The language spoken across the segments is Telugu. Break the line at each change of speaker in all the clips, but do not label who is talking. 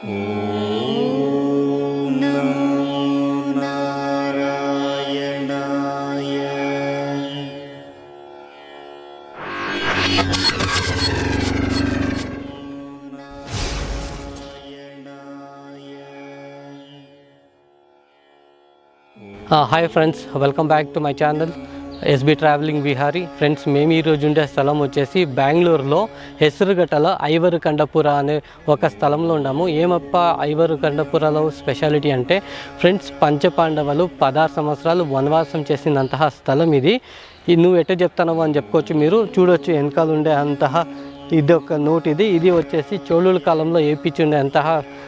hi friends welcome back to my channel S B travelling Vihari friends మేము ఈరోజు ఉండే స్థలం వచ్చేసి బెంగళూరులో హెసరుగట్టలో ఐవరు కండపుర అనే ఒక స్థలంలో ఉన్నాము ఏమప్ప ఐవరు కండపురలో స్పెషాలిటీ అంటే ఫ్రెండ్స్ పంచపాండవులు పదహారు సంవత్సరాలు వనవాసం చేసినంತಹ స్థలం ఇది ఇది నువ్వు ఎట్ట చెప్తానో అని చెప్పుకోవచ్చు మీరు చూడొచ్చు వెనకాల ఉండే అంತಹ ఇది ఒక నోట్ ఇది ఇది వచ్చేసి చోళుల కాలంలో ఏపించుండే అంತಹ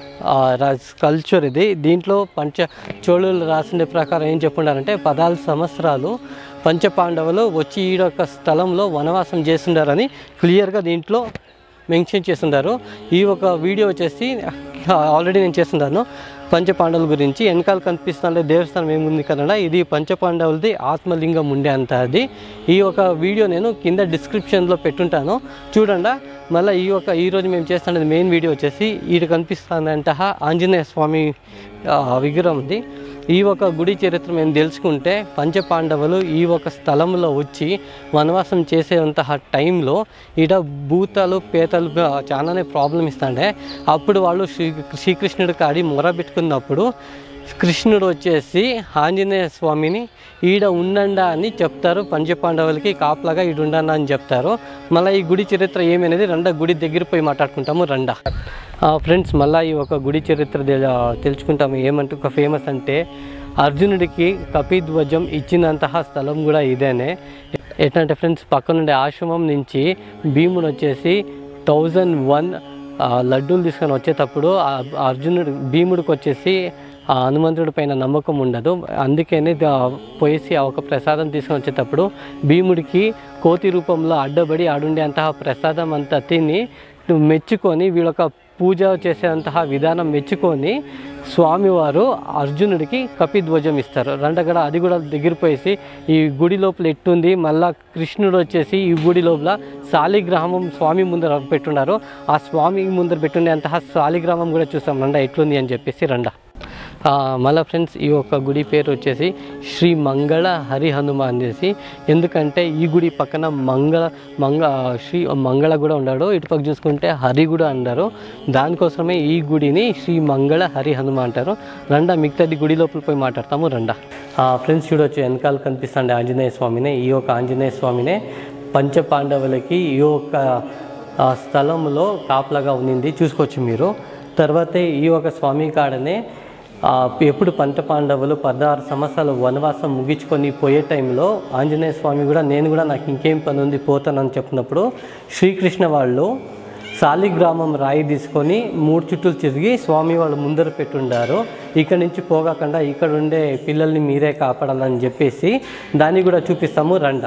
కల్చర్ ఇది దీంట్లో పంచ చోళులు రాసిన ప్రకారం ఏం చెప్పుండారంటే పద్నాలుగు సంవత్సరాలు పంచపాండవులు వచ్చి ఈ యొక్క స్థలంలో వనవాసం చేస్తుండారని క్లియర్గా దీంట్లో మెన్షన్ చేస్తుంటారు ఈ ఒక వీడియో వచ్చేసి ఆల్రెడీ నేను చేస్తున్నాను పంచపాండవుల గురించి వెనకాల కనిపిస్తున్న దేవస్థానం ఏముంది కన్నడ ఇది పంచపాండవులది ఆత్మలింగం ఉండే అంత అది ఈ ఒక వీడియో నేను కింద డిస్క్రిప్షన్లో పెట్టుంటాను చూడండి మళ్ళీ ఈ ఒక ఈరోజు మేము చేస్తున్నది మెయిన్ వీడియో వచ్చేసి ఈడ కనిపిస్తుందంట ఆంజనేయ స్వామి ఆ, విగ్రహం ఉంది ఈ ఒక గుడి చరిత్ర మేము తెలుసుకుంటే పంచపాండవులు ఈ ఒక స్థలంలో వచ్చి వనవాసం చేసేంತಹ టైంలో ఈడ భూతాలు పేతలు ఆ, చాలానే ప్రాబ్లం ఇస్తాండే అప్పుడు వాళ్ళు శ్రీ శ్రీకృష్ణుడి కాడి మొర పెట్టుకున్నప్పుడు కృష్ణుడు వచ్చేసి ఆంజనేయ స్వామిని ఈడ ఉండండా అని చెప్తారు పంచపాండవులకి కాపలాగా ఈడ ఉండండా అని చెప్తారు మళ్ళీ ఈ గుడి చరిత్ర ఏమనేది రండా గుడి దగ్గర పోయి మాట్లాడుకుంటాము రండా ఫ్రెండ్స్ మళ్ళీ ఈ ఒక గుడి చరిత్ర తెల- తెలుసుకుంటాము ఏమంటే ఒక ఫేమస్ అంటే అర్జునుడికి కపిధ్వజం ఇచ్చినంತಹ స్థలం కూడా ఇదేనే ఎట్లంటే ఫ్రెండ్స్ పక్కనుండే ఆశ్రమం నుంచి భీముడు వచ్చేసి థౌజండ్ వన్ లడ్డూలు తీసుకొని వచ్చేటప్పుడు ఆ అర్జునుడు భీముడికి వచ్చేసి ఆ హనుమంతుడి పైన నమ్మకం ఉండదు అందుకనే దా- పోయేసి ఆ ఒక ప్రసాదం తీసుకొని వచ్చేటప్పుడు భీముడికి కోతి రూపంలో అడ్డబడి ఆడుండే అంತಹ ప్రసాదం అంతా తిని మెచ్చుకొని వీళ్ళొక పూజ చేసేంತಹ విధానం మెచ్చుకొని స్వామివారు అర్జునుడికి కపిధ్వజం ఇస్తారు రండగడ అది కూడా దగ్గర పోయేసి ఈ గుడి లోపల ఎట్టుంది మళ్ళా కృష్ణుడు వచ్చేసి ఈ గుడి లోపల శాలిగ్రామం స్వామి ముందర పెట్టున్నారు ఆ స్వామి ముందర పెట్టుండేంತಹ శాలిగ్రామం కూడా చూస్తాం రండ ఎట్లుంది అని చెప్పేసి రండ ఆ, మళ్ళా ఫ్రెండ్స్ ఈ యొక్క గుడి పేరు వచ్చేసి శ్రీ మంగళ హరి హనుమ అనేసి ఎందుకంటే ఈ గుడి పక్కన మంగళ మంగ శ్రీ మంగళ కూడా ఉన్నాడు ఇటు పక్క చూసుకుంటే హరి కూడా అన్నారు దానికోసమే ఈ గుడిని శ్రీ మంగళ హరి హనుమ అంటారు రండా మిగతాది గుడి లోపల పోయి మాట్లాడతాము రండా ఫ్రెండ్స్ చూడొచ్చు వెనకాల కనిపిస్తుండే ఆంజనేయ స్వామినే ఈ యొక్క ఆంజనేయ స్వామినే పంచ పాండవులకి ఈ యొక్క ఆ, స్థలంలో కాపలాగా ఉన్నింది చూసుకోవచ్చు మీరు తర్వాత ఈ ఒక స్వామి కాడనే ఆ, ఎప్పుడు పంట పాండవులు పదహారు సంవత్సరాలు వనవాసం ముగించుకొని పోయే టైంలో ఆంజనేయ స్వామి కూడా నేను కూడా నాకు ఇంకేం పని ఉంది పోతానని చెప్పినప్పుడు శ్రీకృష్ణ వాళ్ళు శాలిగ్రామం రాయి తీసుకొని మూడు చుట్టూ తిరిగి స్వామి వాళ్ళు ముందర పెట్టుండారు ఇక్కడ నుంచి పోగాకుండా ఇక్కడ ఉండే పిల్లల్ని మీరే కాపాడాలని చెప్పేసి దాన్ని కూడా చూపిస్తాము రండా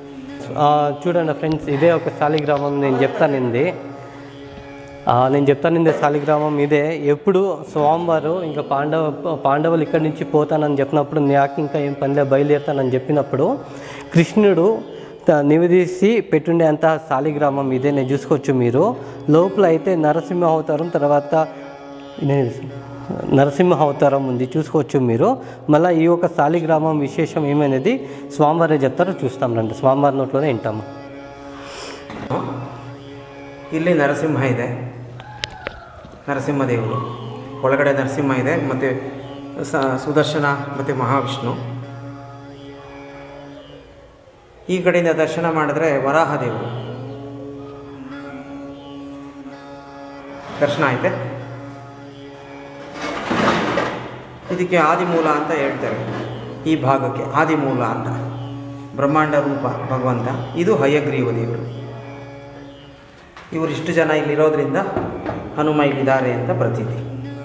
ఆ, చూడండి ఫ్రెండ్స్ ఇదే ఒక శాలిగ్రామం నేను చెప్తానింది ఆ, నేను చెప్తానింది శాలిగ్రామం ఇదే ఎప్పుడు స్వామివారు ఇంకా పాండవ పాండవులు ఇక్కడి నుంచి పోతానని చెప్పినప్పుడు నాకు ఇంకా ఏం పనిలే బయలుదేరుతానని చెప్పినప్పుడు కృష్ణుడు త- నివదీసి పెట్టుండే అంత శాలిగ్రామం ఇదే నేను చూసుకోవచ్చు మీరు లోపల అయితే నరసింహ అవతారం తర్వాత నేను నరసింహ అవతారం ఉంది చూసుకోవచ్చు మీరు మళ్ళీ ఈ యొక్క శాలిగ్రామం విశేషం ఏమైనది స్వామివారే చెప్తారో చూస్తాం రండి స్వామివారి నోట్లోనే వింటాము
ಇಲ್ಲಿ ನರಸಿಂಹ ಇದೆ ನರಸಿಂಹದೇವರು ಒಳಗಡೆ ನರಸಿಂಹ ಇದೆ ಮತ್ತು ಸ ಸುದರ್ಶನ ಮತ್ತು ಮಹಾವಿಷ್ಣು ಈ ಕಡೆಯಿಂದ ದರ್ಶನ ಮಾಡಿದ್ರೆ ವರಾಹ ದೇವರು ದರ್ಶನ ಐತೆ ಇದಕ್ಕೆ ಆದಿಮೂಲ ಅಂತ ಹೇಳ್ತಾರೆ ಈ ಭಾಗಕ್ಕೆ ಆದಿಮೂಲ ಅಂತ ಬ್ರಹ್ಮಾಂಡ ರೂಪ ಭಗವಂತ ಇದು ಹಯಗ್ರೀವ ದೇವರು ಇವರು ಇಷ್ಟು ಜನ ಇಲ್ಲಿರೋದ್ರಿಂದ ಹನುಮ ಇಲ್ಲಿದ್ದಾರೆ ಅಂತ ಪ್ರತೀತಿ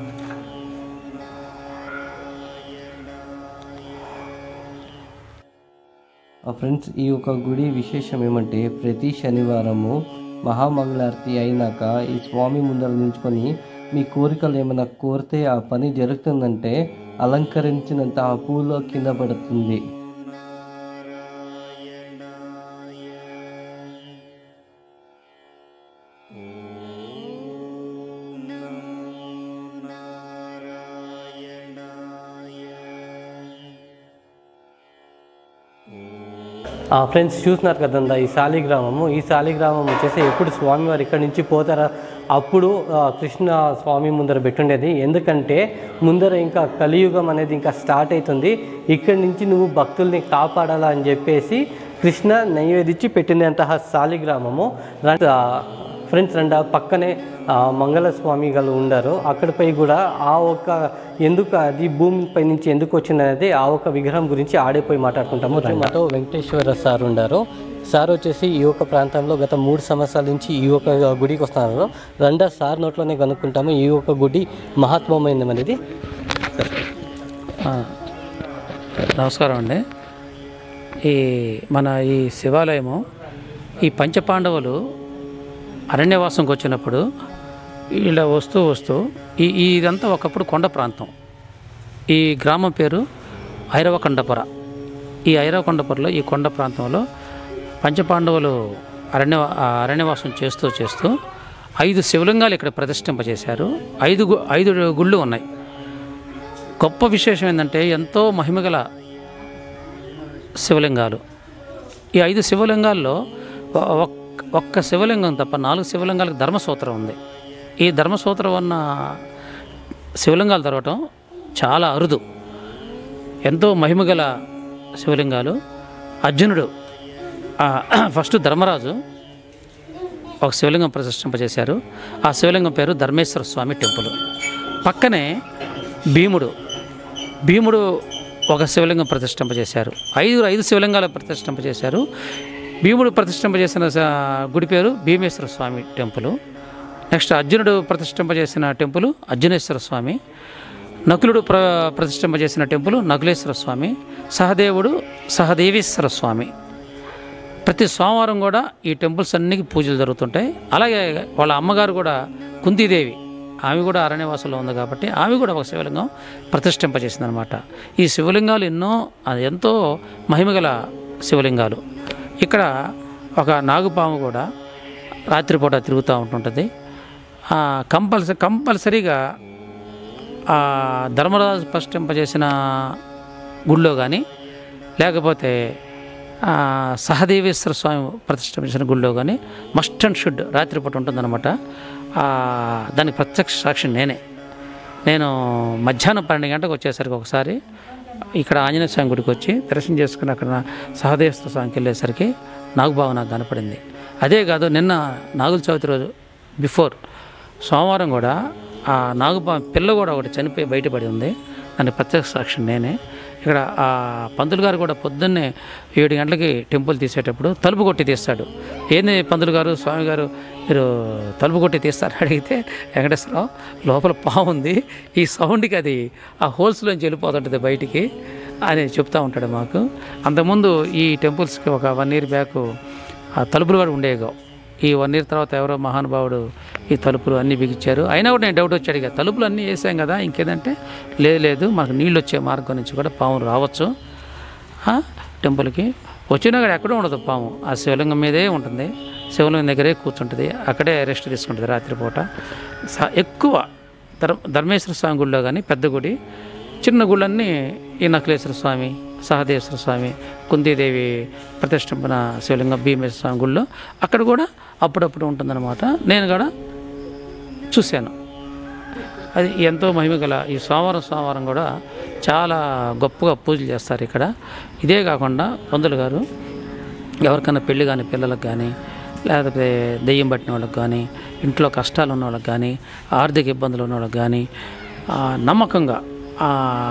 ఫ్రెండ్స్ ఈ యొక్క గుడి విశేషం ఏమంటే ప్రతి శనివారము మహామంగళారతి అయినాక ఈ స్వామి ముందర నిల్చుకొని మీ కోరికలు ఏమైనా కోరితే ఆ పని జరుగుతుందంటే అలంకరించినంత ఆ పూలో కింద పడుతుంది ఫ్రెండ్స్ చూస్తున్నారు కదందా ఈ శాలిగ్రామము ఈ శాలిగ్రామం వచ్చేసి ఎప్పుడు స్వామివారు ఇక్కడ నుంచి పోతారా అప్పుడు ఆ, కృష్ణ స్వామి ముందర పెట్టుండేది ఎందుకంటే ముందర ఇంకా కలియుగం అనేది ఇంకా స్టార్ట్ అవుతుంది ఇక్కడి నుంచి నువ్వు భక్తుల్ని కాపాడాలా అని చెప్పేసి కృష్ణ నైవేదించి పెట్టినంತಹ శాలిగ్రామము ర- ఆ, ఫ్రెండ్స్ రెండ పక్కనే ఆ, మంగళ స్వామి గారు ఉండారు అక్కడిపై కూడా ఆ ఒక ఎందుకు అది భూమిపై నుంచి ఎందుకు వచ్చింది అనేది ఆ ఒక విగ్రహం గురించి ఆడిపోయి మాట్లాడుకుంటాము మాతో వెంకటేశ్వర సార్ ఉండారు సార్ వచ్చేసి ఈ యొక్క ప్రాంతంలో గత మూడు సంవత్సరాల నుంచి ఈ యొక్క గుడికి వస్తున్నారు రెండో సార్ నోట్లోనే కనుక్కుంటాము ఈ యొక్క గుడి మహత్వమైనది అనేది
ఆ, నమస్కారం అండి ఈ మన ఈ శివాలయము ఈ పంచపాండవులు అరణ్యవాసంకి వచ్చినప్పుడు ఇలా వస్తూ వస్తూ ఈ ఈ ఇదంతా ఒకప్పుడు కొండ ప్రాంతం ఈ గ్రామం పేరు ఐరవకొండపుర ఈ ఐరవకొండపురలో ఈ కొండ ప్రాంతంలో పంచపాండవులు అరణ్య ఆ అరణ్యవాసం చేస్తూ చేస్తూ ఐదు శివలింగాలు ఇక్కడ ప్రతిష్ఠింపజేశారు ఐదు గు- ఐదు గుళ్ళు ఉన్నాయి గొప్ప విశేషం ఏంటంటే ఎంతో మహిమగల శివలింగాలు ఈ ఐదు శివలింగాల్లో ఒ- ఒక్- ఒక్క శివలింగం తప్ప నాలుగు శివలింగాలకు ధర్మసూత్రం ఉంది ఈ ధర్మసూత్రం ఉన్న శివలింగాలు దొరకటం చాలా అరుదు ఎంతో మహిమగల శివలింగాలు అర్జునుడు ఆ, ఫస్ట్ ధర్మరాజు ఒక శివలింగం ప్రతిష్ఠింపజేశారు ఆ శివలింగం పేరు ధర్మేశ్వర స్వామి టెంపుల్ పక్కనే భీముడు భీముడు ఒక శివలింగం ప్రతిష్ఠింపజేశారు ఐదు ఐదు శివలింగాలు ప్రతిష్ఠింపజేశారు భీముడు ప్రతిష్ఠింపజేసిన స- గుడి పేరు భీమేశ్వర స్వామి టెంపుల్ నెక్స్ట్ అర్జునుడు ప్రతిష్ఠింపజేసిన టెంపుల్ అర్జునేశ్వర స్వామి నకులుడు ప్ర ప్రతిష్ఠింపజేసిన టెంపుల్ నకులేశ్వర స్వామి సహదేవుడు సహదేవేశ్వర స్వామి ప్రతి సోమవారం కూడా ఈ టెంపుల్స్ అన్నికి పూజలు జరుగుతుంటాయి అలాగే వాళ్ళ అమ్మగారు కూడా కుంతీదేవి ఆమె కూడా అరణ్యవాసంలో ఉంది కాబట్టి ఆమె కూడా ఒక శివలింగం ప్రతిష్ఠింపజేసింది అనమాట ఈ శివలింగాలు ఎన్నో అది ఎంతో మహిమగల శివలింగాలు ఇక్కడ ఒక నాగుపాము కూడా రాత్రిపూట తిరుగుతూ ఉంటుంటుంది కంపల్సరీ కంపల్సరీగా ఆ ధర్మరాజు ప్రతిష్ఠింపజేసిన గుళ్ళో కానీ లేకపోతే ఆ, సహదేవేశ్వర స్వామి ప్రతిష్ఠించిన గుళ్ళో కానీ మస్ట్ అండ్ షుడ్ రాత్రిపూట ఉంటుందన్నమాట ఆ, దానికి ప్రత్యక్ష సాక్షి నేనే నేను మధ్యాహ్నం పన్నెండు గంటలకు వచ్చేసరికి ఒకసారి ఇక్కడ ఆంజనేయ స్వామి గుడికి వచ్చి దర్శనం చేసుకుని అక్కడ నా సహదేవేశ్వర స్వామికి వెళ్ళేసరికి నాగుబావ నాకు కనపడింది అదే కాదు నిన్న నాగుల చవితి రోజు బిఫోర్ సోమవారం కూడా ఆ నాగుపా పిల్ల కూడా ఒకటి చనిపోయి బయటపడి ఉంది దాని ప్రత్యక్ష సాక్షి నేనే ఇక్కడ ఆ పంతులు గారు కూడా పొద్దున్నే ఏడు గంటలకి టెంపుల్ తీసేటప్పుడు తలుపు కొట్టి తీస్తాడు ఏంది పంతులు గారు స్వామి గారు మీరు తలుపు కొట్టి తీస్తారని అడిగితే వెంకటేశ్వరరావు లోపల పాము ఉంది ఈ సౌండ్కి అది ఆ హోల్స్లోంచి వెళ్ళిపోతుంటుంది బయటికి అని చెప్తా ఉంటాడు మాకు అంతకుముందు ఈ టెంపుల్స్కి ఒక వన్ ఇయర్ బ్యాక్ ఆ తలుపులు కూడా ఉండేవి ఈ వన్ ఇయర్ తర్వాత ఎవరో మహానుభావుడు ఈ తలుపులు అన్నీ బిగించారు అయినా కూడా నేను డౌట్ వచ్చి అడిగా తలుపులు అన్నీ వేసాం కదా ఇంకేదంటే లేదు లేదు మనకు నీళ్ళు వచ్చే మార్గం నుంచి కూడా పాము రావచ్చు ఆ, టెంపుల్కి వచ్చినా కూడా ఎక్కడో ఉండదు పాము ఆ శివలింగం మీదే ఉంటుంది శివలింగం దగ్గరే కూర్చుంటుంది అక్కడే రెస్ట్ తీసుకుంటుంది రాత్రిపూట స- ఎక్కువ ధర్మ ధర్మేశ్వర స్వామి గుడిలో కానీ పెద్ద గుడి చిన్న గుళ్ళన్నీ ఈ నకలేశ్వర స్వామి సహదేశ్వర స్వామి కుంతీదేవి ప్రతిష్ఠింపన శివలింగం భీమేశ్వర స్వామి గుళ్ళో అక్కడ కూడా అప్పుడప్పుడు ఉంటుందన్నమాట నేను కూడా చూశాను అది ఎంతో మహిమ గల ఈ సోమవారం సోమవారం కూడా చాలా గొప్పగా పూజలు చేస్తారు ఇక్కడ ఇదే కాకుండా పందులు గారు ఎవరికైనా పెళ్లి కానీ పిల్లలకు కానీ లేకపోతే దెయ్యం పట్టిన వాళ్ళకి కానీ ఇంట్లో కష్టాలు ఉన్న వాళ్ళకి కానీ ఆర్థిక ఇబ్బందులు ఉన్న వాళ్ళకి కానీ ఆ, నమ్మకంగా ఆ,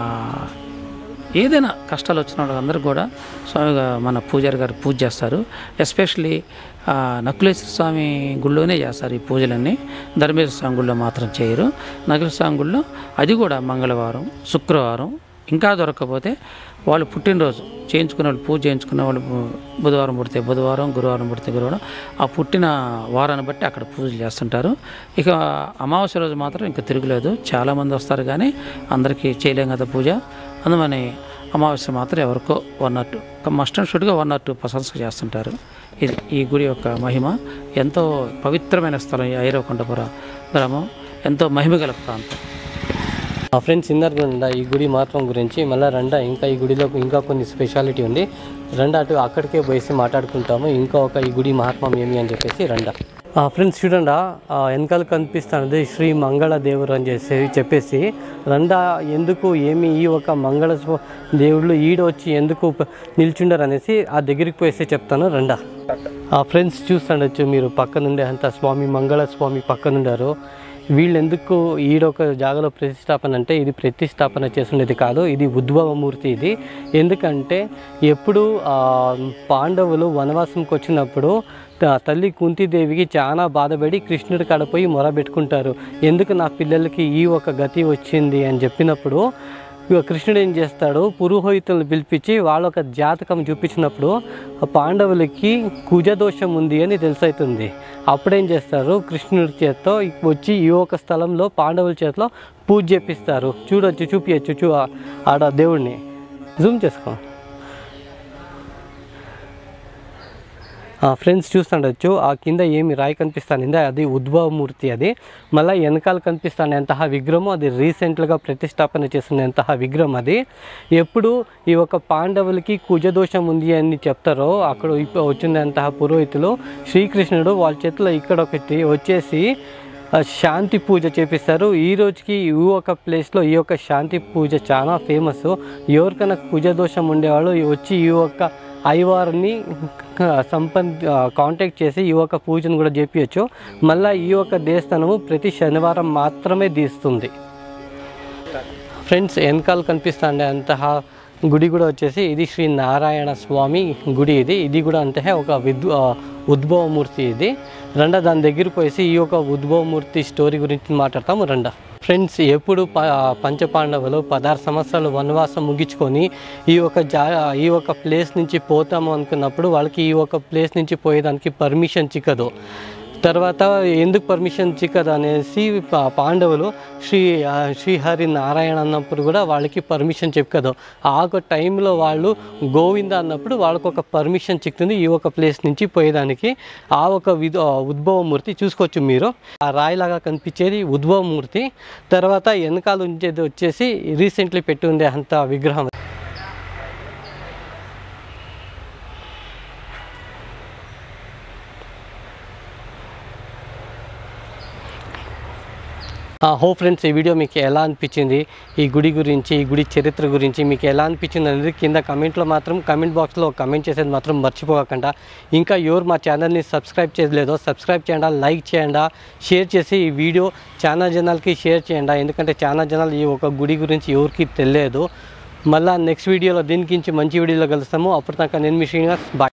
ఏదైనా కష్టాలు వచ్చిన వాళ్ళందరూ కూడా స్వామిగా మన పూజారి గారు పూజ చేస్తారు ఎస్పెషలీ నకులేశ్వర స్వామి గుళ్ళోనే చేస్తారు ఈ పూజలన్నీ ధర్మేశ్వర స్వామి గుళ్ళో మాత్రం చేయరు నకులేశ్వర స్వామి గుళ్ళో అది కూడా మంగళవారం శుక్రవారం ఇంకా దొరకకపోతే వాళ్ళు పుట్టినరోజు చేయించుకునే వాళ్ళు పూజ చేయించుకునే వాళ్ళు బు- బుధవారం పుడితే బుధవారం గురువారం పుడితే గురువారం ఆ పుట్టిన వారాన్ని బట్టి అక్కడ పూజలు చేస్తుంటారు ఇక అమావాస్య రోజు మాత్రం ఇంకా తిరుగులేదు చాలామంది వస్తారు కానీ అందరికీ చేయలేం కదా పూజ అందువని అమావాస్య మాత్రం ఎవరికో one or two must and షుడ్గా వన్ ఆర్ టూ పర్సన్స్ చేస్తుంటారు ఇది ఈ గుడి యొక్క మహిమ ఎంతో పవిత్రమైన స్థలం ఈ ఐరవకొండపుర గ్రామం ఎంతో మహిమగల ప్రాంతం
ఆ ఫ్రెండ్స్ ఇందరు రండా ఈ గుడి మహత్వం గురించి మళ్ళీ రండా ఇంకా ఈ గుడిలో ఇంకా కొన్ని స్పెషాలిటీ ఉంది రండా అటు అక్కడికే పోయేసి మాట్లాడుకుంటాము ఇంకా ఒక ఈ గుడి మహాత్మం ఏమి అని చెప్పేసి రండా ఆ ఫ్రెండ్స్ చూడండి ఆ వెనకాల కనిపిస్తున్నది శ్రీ మంగళ దేవుడు అని చేసి చెప్పేసి రండా ఎందుకు ఏమి ఈ ఒక మంగళ స్వ- దేవుళ్ళు ఈడ వచ్చి ఎందుకు ప- నిల్చుండరు అనేసి ఆ దగ్గరికి పోయేసి చెప్తాను రండా ఆ ఫ్రెండ్స్ చూస్తుండొచ్చు మీరు పక్కనుండే అంత స్వామి మంగళ స్వామి పక్కనుండారు వీళ్ళు ఎందుకు ఈడొక జాగాలో ప్రతిష్టాపన అంటే ఇది ప్రతిష్టాపన చేస్తుండేది కాదు ఇది ఉద్భవమూర్తి ఇది ఎందుకంటే ఎప్పుడు ఆ, పాండవులు వనవాసంకి వచ్చినప్పుడు త- తల్లి కుంతిదేవికి చాలా బాధపడి కృష్ణుడి కాడపోయి మొరబెట్టుకుంటారు ఎందుకు నా పిల్లలకి ఈ ఒక గతి వచ్చింది అని చెప్పినప్పుడు ఇక కృష్ణుడు ఏం చేస్తాడు పురోహితులను పిలిపించి వాళ్ళ ఒక జాతకం చూపించినప్పుడు ఆ పాండవులకి కుజదోషం ఉంది అని తెలిసవుతుంది అప్పుడేం చేస్తారు కృష్ణుడి చేత్తో వచ్చి ఈ ఒక స్థలంలో పాండవుల చేతిలో పూజ చేపిస్తారు చూడొచ్చు చూపించచ్చు చూ ఆడ దేవుడిని జూమ్ చేసుకో ఫ్రెండ్స్ చూస్తుండొచ్చు ఆ కింద ఏమి రాయి కనిపిస్తుంది అది ఉద్భవమూర్తి అది మళ్ళీ వెనకాల కనిపిస్తున్నంತಹ విగ్రహం అది రీసెంట్గా ప్రతిష్టాపన చేస్తున్నంತಹ విగ్రహం అది ఎప్పుడు ఈ ఒక పాండవులకి కుజదోషం ఉంది అని చెప్తారో అక్కడ ఇప్ప- వచ్చినంತಹ పురోహితులు శ్రీకృష్ణుడు వాళ్ళ చేతిలో ఇక్కడ ఒకటి వచ్చేసి ఆ, శాంతి పూజ చేపిస్తారు ఈ రోజుకి ఈ ఒక ప్లేస్లో ఈ యొక్క శాంతి పూజ చాలా ఫేమస్ ఎవరికైనా కుజదోషం ఉండేవాళ్ళు వచ్చి ఈ యొక్క అయ్యవారిని సంపన్ కాంటాక్ట్ చేసి ఈ యొక్క పూజను కూడా చేపించచ్చు మళ్ళీ ఈ యొక్క దేవస్థానము ప్రతి శనివారం మాత్రమే తీస్తుంది ఫ్రెండ్స్ వెనకాల కనిపిస్తుండే అంತಹ గుడి కూడా వచ్చేసి ఇది శ్రీ నారాయణ స్వామి గుడి ఇది ఇది కూడా అంటే ఒక విద్ ఆ, ఉద్భవమూర్తి ఇది రండా దాని దగ్గర పోయేసి ఈ యొక్క ఉద్భవమూర్తి స్టోరీ గురించి మాట్లాడతాము రండా ఫ్రెండ్స్ ఎప్పుడు ప పంచపాండవులు పదహారు సంవత్సరాలు వనవాసం ముగించుకొని ఈ ఒక జా ఈ ఒక ప్లేస్ నుంచి పోతాము అనుకున్నప్పుడు వాళ్ళకి ఈ ఒక ప్లేస్ నుంచి పోయేదానికి పర్మిషన్ చిక్కదు తర్వాత ఎందుకు పర్మిషన్ చిక్కదు అనేసి పా- పాండవులు శ్రీ ఆ, శ్రీహరి నారాయణ అన్నప్పుడు కూడా వాళ్ళకి పర్మిషన్ చెప్పదు ఆ ఒక టైంలో వాళ్ళు గోవింద అన్నప్పుడు వాళ్ళకు ఒక పర్మిషన్ చిక్కుతుంది ఈ ఒక ప్లేస్ నుంచి పోయేదానికి ఆ ఒక విధ ఆ, ఉద్భవమూర్తి చూసుకోవచ్చు మీరు ఆ రాయిలాగా కనిపించేది ఉద్భవమూర్తి తర్వాత వెనకాల ఉంచేది వచ్చేసి రీసెంట్లీ పెట్టి ఉండే అంత విగ్రహం హో ఫ్రెండ్స్ ఈ వీడియో మీకు ఎలా అనిపించింది ఈ గుడి గురించి ఈ గుడి చరిత్ర గురించి మీకు ఎలా అనిపించింది అనేది కింద కమెంట్లో మాత్రం కమెంట్ బాక్స్లో కమెంట్ చేసేది మాత్రం మర్చిపోకుండా ఇంకా ఎవరు మా ఛానల్ని సబ్స్క్రైబ్ చేయలేదో సబ్స్క్రైబ్ చేయండి లైక్ చేయండి షేర్ చేసి ఈ వీడియో చాలా జనాలకి షేర్ చేయండి ఎందుకంటే చాలా జనాలు ఈ ఒక గుడి గురించి ఎవరికి తెలియదు మళ్ళీ నెక్స్ట్ వీడియోలో దీనికి మంచి వీడియోలో కలుస్తాము అప్పుడు దాకా నేను మీ శ్రీనివాస్ బాయ్